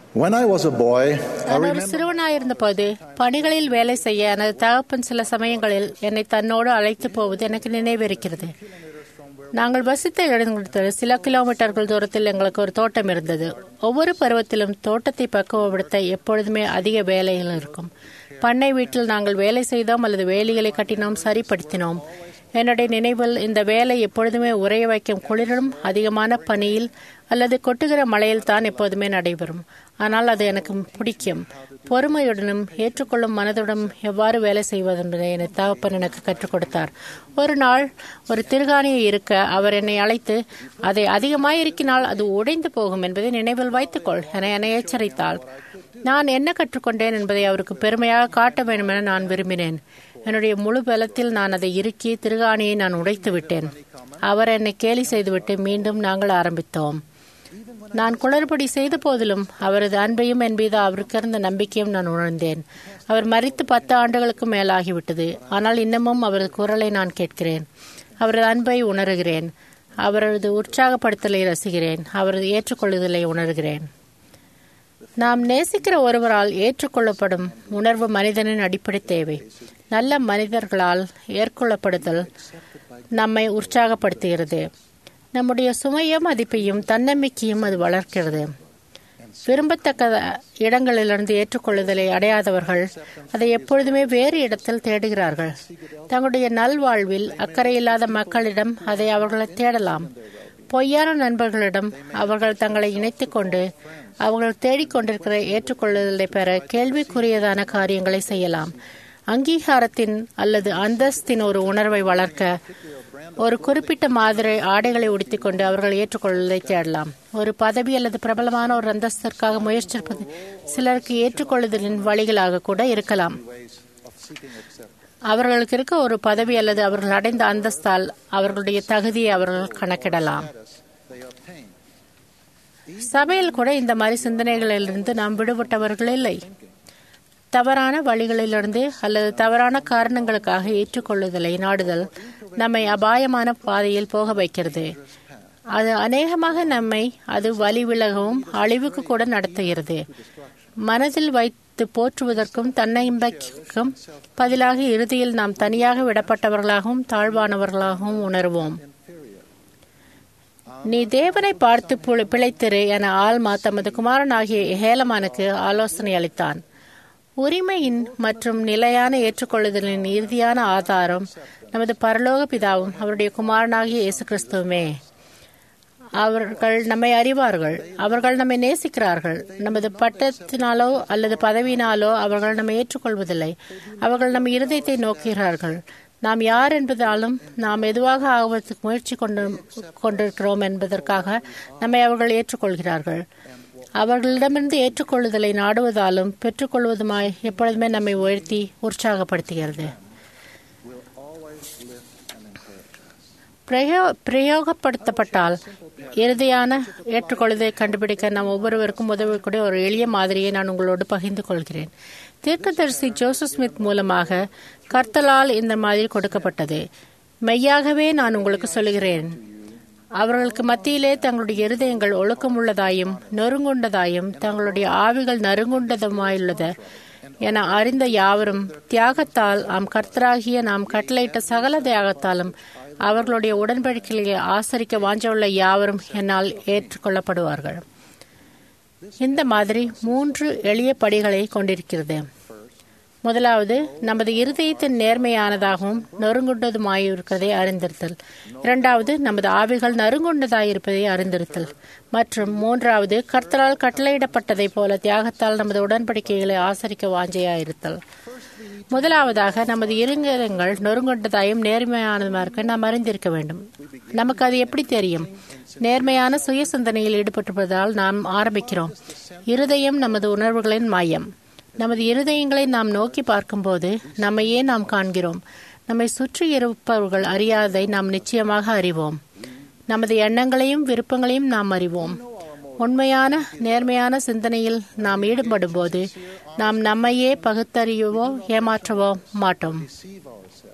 When I was a boy, I நான் ஒரு remember சிறுவனாயிருந்தபோது பணிகளில் வேலை செய்ய எனது தகப்பன் சில சமயங்களில் என்னை தன்னோடு அழைத்து போவது எனக்கு நினைவிருக்கிறது நாங்கள் வசித்த இடத்தில் சில கிலோமீட்டர்கள் தூரத்தில் எங்களுக்கு ஒரு தோட்டம் இருந்தது ஒவ்வொரு பருவத்திலும் தோட்டத்தை பக்குவப்படுத்த எப்பொழுதுமே அதிக வேலைகள் இருக்கும் பண்ணை வீட்டில் நாங்கள் வேலை செய்தோம் அல்லது வேலிகளை கட்டினோம் சரிப்படுத்தினோம் என்னுடைய நினைவில் இந்த வேலை எப்பொழுதுமே உறைய வைக்கும் குளிரும் அதிகமான பனியில் அல்லது கொட்டுகிற மழையில் தான் எப்போதுமே நடைபெறும் ஆனால் அது எனக்கு பிடிக்கும் பொறுமையுடனும் ஏற்றுக்கொள்ளும் மனதுடன் எவ்வாறு வேலை செய்வதென்பதை என் தகப்பன் எனக்கு கற்றுக் கொடுத்தார் ஒரு நாள் ஒரு திருகாணியை இருக்க அவர் என்னை அழைத்து அதை அதிகமாக இருக்கினால் அது உடைந்து போகும் என்பதை நினைவில் வைத்துக்கொள் என என்னை எச்சரித்தாள் நான் என்ன கற்றுக்கொண்டேன் என்பதை அவருக்கு பெருமையாக காட்ட வேண்டுமென நான் விரும்பினேன் என்னுடைய முழு பலத்தில் நான் அதை இறுக்கி திருகாணியை நான் உடைத்து விட்டேன் அவர் என்னை கேலி செய்துவிட்டு மீண்டும் நாங்கள் ஆரம்பித்தோம் நான் குளறுபடி செய்த போதிலும் அவரது அன்பையும் என் மீது அவருக்கு இருந்த நம்பிக்கையும் நான் உணர்ந்தேன் அவர் மறித்து பத்து ஆண்டுகளுக்கு மேலாகிவிட்டது ஆனால் இன்னமும் அவரது குரலை நான் கேட்கிறேன் அவரது அன்பை உணர்கிறேன் அவரது உற்சாகப்படுத்தலை ரசிக்கிறேன் அவரது ஏற்றுக்கொள்ளுதலை உணர்கிறேன் நாம் நேசிக்கிற ஒருவரால் ஏற்றுக்கொள்ளப்படும் உணர்வு மனிதனின் அடிப்படை தேவை நல்ல மனிதர்களால் ஏற்கொள்ளப்படுதல் நம்மை உற்சாகப்படுத்துகிறது நம்முடைய சுமையும் மதிப்பையும் தன்னம்பிக்கையும் அது வளர்க்கிறது விரும்பத்தக்க இடங்களிலிருந்து ஏற்றுக்கொள்ளுதலை அடையாதவர்கள் அதை எப்பொழுதுமே வேறு இடத்தில் தேடுகிறார்கள் தங்களுடைய நல்வாழ்வில் அக்கறையில்லாத மக்களிடம் அதை அவர்கள் தேடலாம் பொய்யான நண்பர்களிடம் அவர்கள் தங்களை இணைத்துக் கொண்டு அவர்கள் தேடிக்கொண்டிருக்கிற ஏற்றுக்கொள்ளுதலை பெற கேள்விக்குரியதான காரியங்களை செய்யலாம் அங்கீகாரத்தின் அல்லது அந்தஸ்தின் ஒரு உணர்வை வளர்க்க ஒரு குறிப்பிட்ட மாதிரி ஆடைகளை உடுத்திக்கொண்டு அவர்கள் ஏற்றுக்கொள்வதை தேடலாம் ஒரு பதவி அல்லது பிரபலமான ஒரு அந்தஸ்திற்காக முயற்சிப்பது சிலருக்கு ஏற்றுக்கொள்ளுதலின் வழிகளாக கூட இருக்கலாம் அவர்களுக்கு இருக்க ஒரு பதவி அல்லது அவர்கள் அடைந்த அந்தஸ்தால் அவர்களுடைய தகுதியை அவர்கள் கணக்கிடலாம் they obtain. சபையில் கூட இந்த மாதிரி சிந்தனைகளிலிருந்து நாம் விடுபட்டவர்கள் இல்லை தவறான வழிகளிலிருந்து அல்லது தவறான காரணங்களுக்காக ஏற்றுக்கொள்ளுதலை நாடுதல் நம்மை அபாயமான பாதையில் போக வைக்கிறது அது அநேகமாக நம்மை அது வழி விலகவும் அழிவுக்கு கூட நடத்துகிறது மனதில் வைத்து போற்றுவதற்கும் தன்னம்பிக்கைக்கும் பதிலாக இறுதியில் நாம் தனியாக விடப்பட்டவர்களாகவும் தாழ்வானவர்களாகவும் உணர்வோம் நீ தேவனை பார்த்து புல- பிழைத்திரு என ஆல்மா தமது குமாரனாகிய ஹேலமானுக்கு ஆலோசனை அளித்தான் உரிமையின் மற்றும் நிலையான ஏற்றுக்கொள்ளுதலின் இறுதியான ஆதாரம் நமது பரலோக பிதாவும் அவருடைய குமாரனாகிய இயேசு கிறிஸ்துவுமே அவர்கள் நம்மை அறிவார்கள் அவர்கள் நம்மை நேசிக்கிறார்கள் நமது பட்டத்தினாலோ அல்லது பதவியினாலோ அவர்கள் நம்மை ஏற்றுக்கொள்வதில்லை அவர்கள் நம் இருதயத்தை நோக்குகிறார்கள் நாம் யார் என்பதாலும் நாம் எதுவாக ஆவதற்கு முயற்சி கொண்டு கொண்டிருக்கிறோம் என்பதற்காக நம்மை அவர்கள் ஏற்றுக்கொள்கிறார்கள் அவர்களிடமிருந்து ஏற்றுக்கொள்ளுதலை நாடுவதாலும் பெற்றுக்கொள்வதுமாய் எப்பொழுதுமே நம்மை உயர்த்தி உற்சாகப்படுத்துகிறது will always lift and encourage us. பிரயோ பிரயோகப்படுத்தப்பட்டால் இறுதியான ஏற்றுக்கொள்வதை கண்டுபிடிக்க நாம் ஒவ்வொருவருக்கும் உதவக்கூடிய ஒரு எளிய மாதிரியை நான் உங்களோடு பகிர்ந்து கொள்கிறேன் தீர்க்கதரிசி ஜோசப் ஸ்மித் மூலமாக கர்த்தலால் இந்த மாதிரி கொடுக்கப்பட்டது மெய்யாகவே நான் உங்களுக்கு சொல்கிறேன் அவர்களுக்கு மத்தியிலே தங்களுடைய இருதயங்கள் ஒழுக்கமுள்ளதாயும் நொறுங்குண்டதாயும் தங்களுடைய ஆவிகள் நறுங்குண்டதுமாயுள்ளது என அறிந்த யாவரும் தியாகத்தால் ஆம் கர்த்தராகிய நாம் கட்டளையிட்ட சகல தியாகத்தாலும் அவர்களுடைய உடன்படிக்கைகளை ஆசரிக்க வாஞ்சவுள்ள யாவரும் என்னால் ஏற்றுக்கொள்ளப்படுவார்கள் இந்த மாதிரி மூன்று எளிய படிகளை கொண்டிருக்கிறது முதலாவது நமது இருதயத்தின் நேர்மையானதாகவும் நொறுங்குண்டதுமாயிருக்கிறதை அறிந்திருத்தல் இரண்டாவது நமது ஆவிகள் நறுங்குண்டதாயிருப்பதை அறிந்திருத்தல் மற்றும் மூன்றாவது கர்த்தரால் கட்டளையிடப்பட்டதைப் போல தியாகத்தால் நமது உடன்படிக்கைகளை ஆசரிக்க வாஞ்சையாயிருத்தல் முதலாவதாக நமது இருங்கரங்கள் நொறுங்குண்டதாயும் நேர்மையானதுமா இருக்க நாம் அறிந்திருக்க வேண்டும் நமக்கு அது எப்படி தெரியும் நேர்மையான சுய சிந்தனையில் ஈடுபட்டிருப்பதால் நாம் ஆரம்பிக்கிறோம் இருதயம் நமது உணர்வுகளின் மையம் நமது இருதயங்களை நாம் நோக்கி பார்க்கும்போது நம்மையே நாம் காண்கிறோம் நம்மை சுற்றி இருப்பவர்கள் அறியாததை நாம் நிச்சயமாக அறிவோம் நமது எண்ணங்களையும் விருப்பங்களையும் நாம் அறிவோம் உண்மையான நேர்மையான சிந்தனையில் நாம் ஈடுபடும் போது நாம் நம்மையே பகுத்தறியவோ ஏமாற்றவோ மாட்டோம் Deceive ourselves.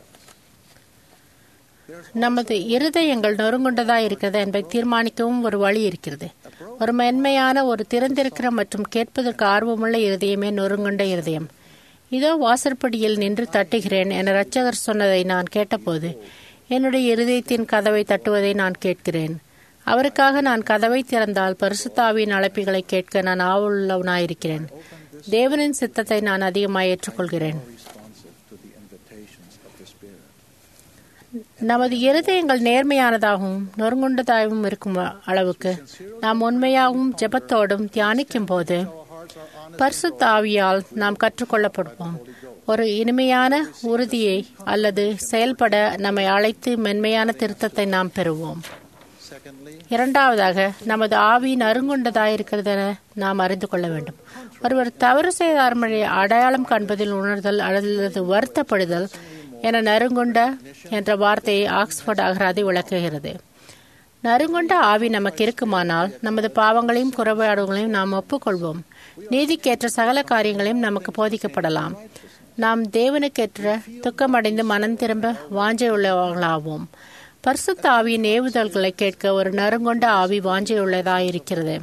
நமது இருதயங்கள் நொறுங்குண்டதா இருக்கிறது என்பதை தீர்மானிக்கவும் ஒரு வழி இருக்கிறது ஒரு மென்மையான ஒரு திறந்திருக்கிற மற்றும் கேட்பதற்கு ஆர்வமுள்ள இருதயமே நொறுங்குண்ட இருதயம் இதோ வாசற்படியில் நின்று தட்டுகிறேன் என இரட்சகர் சொன்னதை நான் கேட்டபோது என்னுடைய இருதயத்தின் கதவை தட்டுவதை நான் கேட்கிறேன் அவருக்காக நான் கதவை திறந்தால் பரிசுத்தாவின் அழைப்புகளை கேட்க நான் ஆவலுள்ளவனாயிருக்கிறேன் தேவனின் சித்தத்தை நான் அதிகமாக ஏற்றுக்கொள்கிறேன் responsive to the invitations of the Spirit. நமது இருதயங்கள் நேர்மையானதாகவும் நொறுங்குண்டதாகவும் இருக்கும் அளவுக்கு நாம் உண்மையாகவும் ஜெபத்தோடும் தியானிக்கும் போது பரிசுத்த ஆவியால் நாம் கற்றுக்கொள்ளப்படுவோம் ஒரு இனிமையான உறுதியை அல்லது செயல்பட நம்மை அழைத்து மென்மையான திருத்தத்தை நாம் பெறுவோம் Secondly, இரண்டாவதாக நமது ஆவி நறுங்குண்டதாயிருக்கிறதென நாம் அறிந்து கொள்ள வேண்டும் ஒருவர் தவறு செய்தார் அடையாளம் காண்பதில் உணர்தல் அல்லது வருத்தப்படுதல் என நறுங்குண்ட என்ற வார்த்தையை ஆக்ஸ்போர்ட் அகராதி விளக்குகிறது நறுங்குண்ட ஆவி நமக்கு இருக்குமானால் நமது பாவங்களையும் குறைபாடுகளையும் நாம் ஒப்புக்கொள்வோம் நீதிக்கேற்ற சகல காரியங்களையும் நமக்கு போதிக்கப்படலாம் நாம் தேவனுக்கேற்ற துக்கமடைந்து மனம் திரும்ப வாஞ்சை உள்ளவர்களாவோம் பரிசுத்த ஆவியின் ஏவுதல்களை கேட்க ஒரு நறுங்கொண்ட ஆவி வாஞ்சையுள்ளதாயிருக்கிறது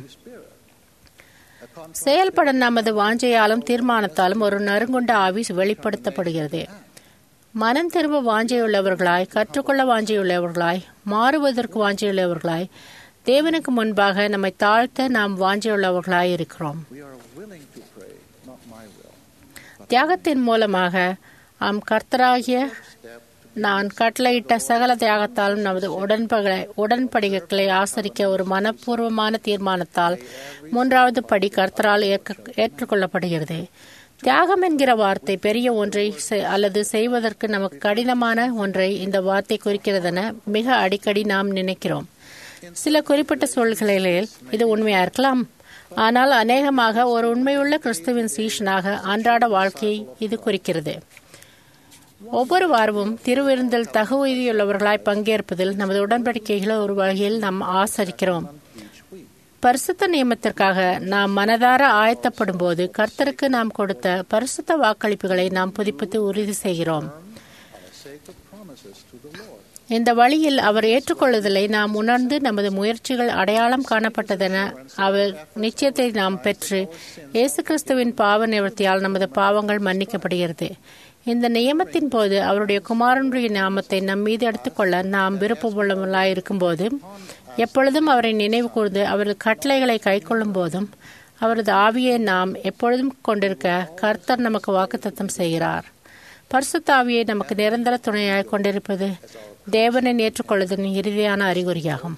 செயல்பட நமது வாஞ்சையாலும் தீர்மானத்தாலும் ஒரு நறுங்கொண்ட ஆவி வெளிப்படுத்தப்படுகிறது மனம் திரும்ப வாஞ்சையுள்ளவர்களாய் கற்றுக்கொள்ள வாஞ்சையுள்ளவர்களாய் மாறுவதற்கு வாஞ்சையுள்ளவர்களாய் தேவனுக்கு முன்பாக நம்மை தாழ்த்த நாம் வாஞ்சையுள்ளவர்களாய் இருக்கிறோம் we are willing to pray, not my will. தியாகத்தின் மூலமாக ஆம் கர்த்தராகிய நான் கட்டளையிட்ட சகல தியாகத்தாலும் நமது உடன்பகை உடன்படிக்கைகளை ஆசரிக்க ஒரு மனப்பூர்வமான தீர்மானத்தால் மூன்றாவது படி கர்த்தரால் ஏற்க- ஏற்றுக்கொள்ளப்படுகிறது தியாகம் என்கிற வார்த்தை பெரிய ஒன்றை செ- அல்லது செய்வதற்கு நமக்கு கடினமான ஒன்றை இந்த வார்த்தை குறிக்கிறதென மிக அடிக்கடி நாம் நினைக்கிறோம் சில குறிப்பிட்ட சூழ்நிலைகளில் இது உண்மையா இருக்கலாம் ஆனால் அநேகமாக ஒரு உண்மையுள்ள கிறிஸ்துவின் சீஷனாக அன்றாட வாழ்க்கையை இது குறிக்கிறது ஒவ்வொரு வாரமும் திருவிருந்தில் தகுதியுள்ளவர்களாய் பங்கேற்பதில் நமது உடன்படிக்கைகளை ஒரு வகையில் நாம் ஆசரிக்கிறோம் பரிசுத்த நியமத்திற்காக நாம் மனதார ஆயத்தப்படும் போது கர்த்தருக்கு நாம் கொடுத்த பரிசுத்த வாக்களிப்புகளை நாம் புதுப்பித்து உறுதி செய்கிறோம் Sacred promises to the Lord. இந்த வழியில் அவர் ஏற்றுக்கொள்ளுதலை நாம் உணர்ந்து நமது முயற்சிகள் அடையாளம் காணப்பட்டதென அவர் நிச்சயத்தை நாம் பெற்று இயேசு கிறிஸ்துவின் பாவ நிவர்த்தியால் நமது பாவங்கள் மன்னிக்கப்படுகிறது இந்த நியமத்தின் போது அவருடைய குமாரனுடைய நாமத்தை நம் மீது எடுத்துக்கொள்ள நாம் விருப்பமுள்ளவர்களாய் இருக்கும்போது எப்பொழுதும் அவரை நினைவு கூர்ந்து அவரது கட்டளைகளை கைக்கொள்ளும் போதும் அவரது ஆவியை நாம் எப்பொழுதும் கொண்டிருக்க கர்த்தர் நமக்கு வாக்குத்தத்தம் செய்கிறார் பரிசுத்த ஆவியை நமக்கு நிரந்தர துணையாக கொண்டிருப்பது தேவனை ஏற்றுக்கொள்வதன் இறுதியான அறிகுறியாகும்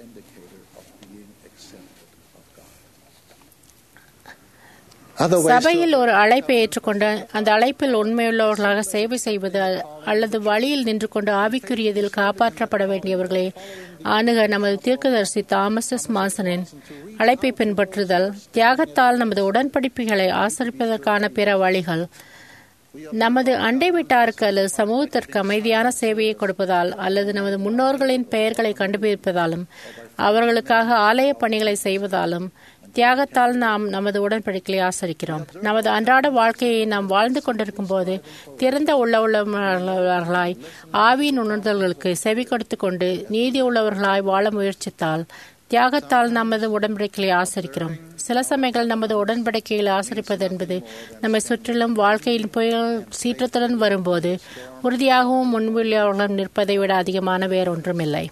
Other ways to சபையில் ஒரு அழைப்பை ஏற்றுக்கொண்டு அந்த அழைப்பில் உண்மையுள்ளவர்களாக சேவை செய்வது அல்லது வழியில் நின்று கொண்டு ஆவிக்குரியதில் காப்பாற்றப்பட வேண்டியவர்களை அணுக நமது தீர்க்கதரிசி தாமஸ் எஸ் மாசனின் அழைப்பை பின்பற்றுதல் தியாகத்தால் நமது உடன்படிப்புகளை ஆசரிப்பதற்கான பிற வழிகள் நமது அண்டை வீட்டாருக்கு அல்லது சமூகத்திற்கு அமைதியான சேவையை கொடுப்பதால் அல்லது நமது முன்னோர்களின் பெயர்களை கண்டுபிடிப்பதாலும் அவர்களுக்காக ஆலய பணிகளை செய்வதாலும் தியாகத்தால் நாம் நமது உடன்படிக்கையை ஆசரிக்கிறோம் நமது அன்றாட வாழ்க்கையை நாம் வாழ்ந்து கொண்டிருக்கும் போது திறந்த உள்ள உள்ளவர்களாய் ஆவியின் உணர்தல்களுக்கு செவி கொடுத்து கொண்டு நீதி உள்ளவர்களாய் வாழ முயற்சித்தால் தியாகத்தால் நமது உடன்படிக்கையை ஆசரிக்கிறோம் சில சமயங்கள் நமது உடன்படிக்கைகளை ஆசரிப்பது என்பது நம்மை சுற்றிலும் வாழ்க்கையில் புயல் சீற்றத்துடன் வரும்போது உறுதியாகவும் முன்வெளியாகவும் நிற்பதை விட அதிகமான வேறொன்றுமில்லை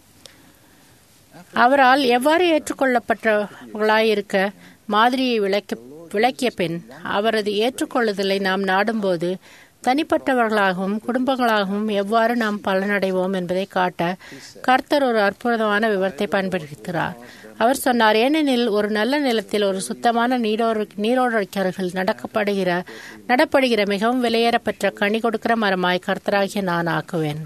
அவரால் எவ்வாறு ஏற்றுக்கொள்ளப்பட்டவர்களாயிருக்க மாதிரியை விளக்க விளக்கிய பின் அவரது ஏற்றுக்கொள்ளுதலை நாம் நாடும்போது தனிப்பட்டவர்களாகவும் குடும்பங்களாகவும் எவ்வாறு நாம் பலனடைவோம் என்பதை காட்ட கர்த்தர் ஒரு அற்புதமான விவரத்தை பயன்படுத்துகிறார் அவர் சொன்னார் ஏனெனில் ஒரு நல்ல நிலத்தில் ஒரு சுத்தமான நீரோடு நீரோடைக்கர்கள் நடக்கப்படுகிற நடப்படுகிற மிகவும் விலையேறப்பெற்ற கனி கொடுக்கிற மரமாய் கர்த்தராகிய நான் ஆக்குவேன்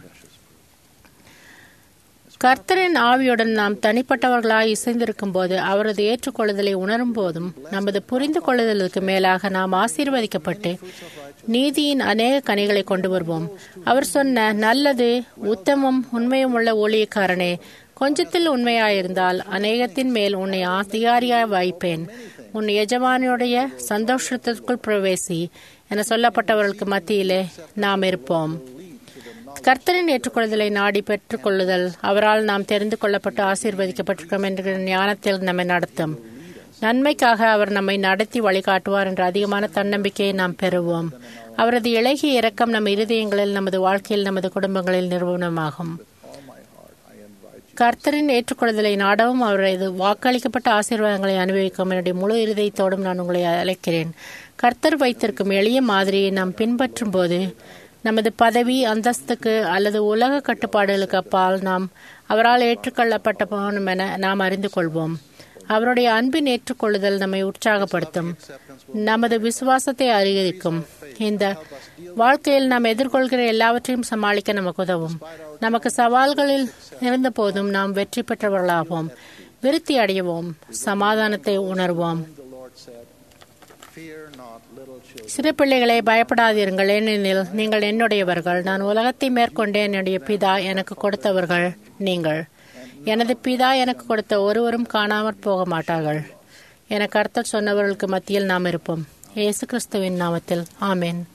கர்த்தரின் ஆவியுடன் நாம் தனிப்பட்டவர்களாய் இசைந்திருக்கும் போது அவரது ஏற்றுக்கொள்ளுதலை உணரும் போதும் நமது புரிந்து கொள்ளுதலுக்கு மேலாக நாம் ஆசீர்வதிக்கப்பட்டு நீதியின் அநேக கனிகளை கொண்டு வருவோம் அவர் சொன்ன நல்லது உத்தமம் உண்மையும் உள்ள ஊழியக்காரனே கொஞ்சத்தில் உண்மையாயிருந்தால் அநேகத்தின் மேல் உன்னை அதிகாரியாய் வைப்பேன் உன் எஜமானியுடைய சந்தோஷத்திற்குள் பிரவேசி என சொல்லப்பட்டவர்களுக்கு மத்தியிலே நாம் இருப்போம் கர்த்தரின் ஏற்றுக்கொள்ளுதலை நாடி பெற்றுக் கொள்ளுதல் அவரால் நாம் தெரிந்து கொள்ளப்பட்டு ஆசீர்வதிக்கப்பட்டிருக்கிறோம் என்ற ஞானத்தில் நம்மை நடத்தும் நன்மைக்காக அவர் நம்மை நடத்தி வழிகாட்டுவார் என்ற அதிகமான தன்னம்பிக்கையை நாம் பெறுவோம் அவரது இலகிய இரக்கம் நம் இருதயங்களில் நமது வாழ்க்கையில் நமது குடும்பங்களில் நிறுவனமாகும் கர்த்தரின் ஏற்றுக்கொள்ளுதலை நாடவும் அவரது வாக்களிக்கப்பட்ட ஆசீர்வாதங்களை அனுபவிக்கும் என்னுடைய முழு இருதயத்தோடும் நான் உங்களை அழைக்கிறேன் கர்த்தர் வைத்திருக்கும் எளிய மாதிரியை நாம் பின்பற்றும் போது நமது பதவி அந்தஸ்துக்கு அல்லது உலக கட்டுப்பாடுகளுக்கு அப்பால் நாம் அவரால் ஏற்றுக்கொள்ளப்பட்ட போனும் என நாம் அறிந்து கொள்வோம் அவருடைய அன்பின் ஏற்றுக்கொள்ளுதல் நம்மை உற்சாகப்படுத்தும் நமது விசுவாசத்தை அதிகரிக்கும் இந்த வாழ்க்கையில் நாம் எதிர்கொள்கிற எல்லாவற்றையும் சமாளிக்க நமக்கு உதவும் நமக்கு சவால்களில் இருந்த போதும் நாம் வெற்றி பெற்றவர்களாவோம் விருத்தி அடையவோம் சமாதானத்தை உணர்வோம் Fear not, little children. சிறு பிள்ளைகளை பயப்படாதீர்கள் ஏனெனில் நீங்கள் என்னுடையவர்கள் நான் உலகத்தை மேற்கொண்டு என்னுடைய பிதா எனக்கு கொடுத்தவர்கள் நீங்கள் எனது பிதா எனக்கு கொடுத்த ஒருவரும் காணாமற் போக மாட்டார்கள் என கர்த்தர் சொன்னவர்களுக்கு மத்தியில் நாம் இருப்போம் இயேசு கிறிஸ்துவின் நாமத்தில் ஆமென்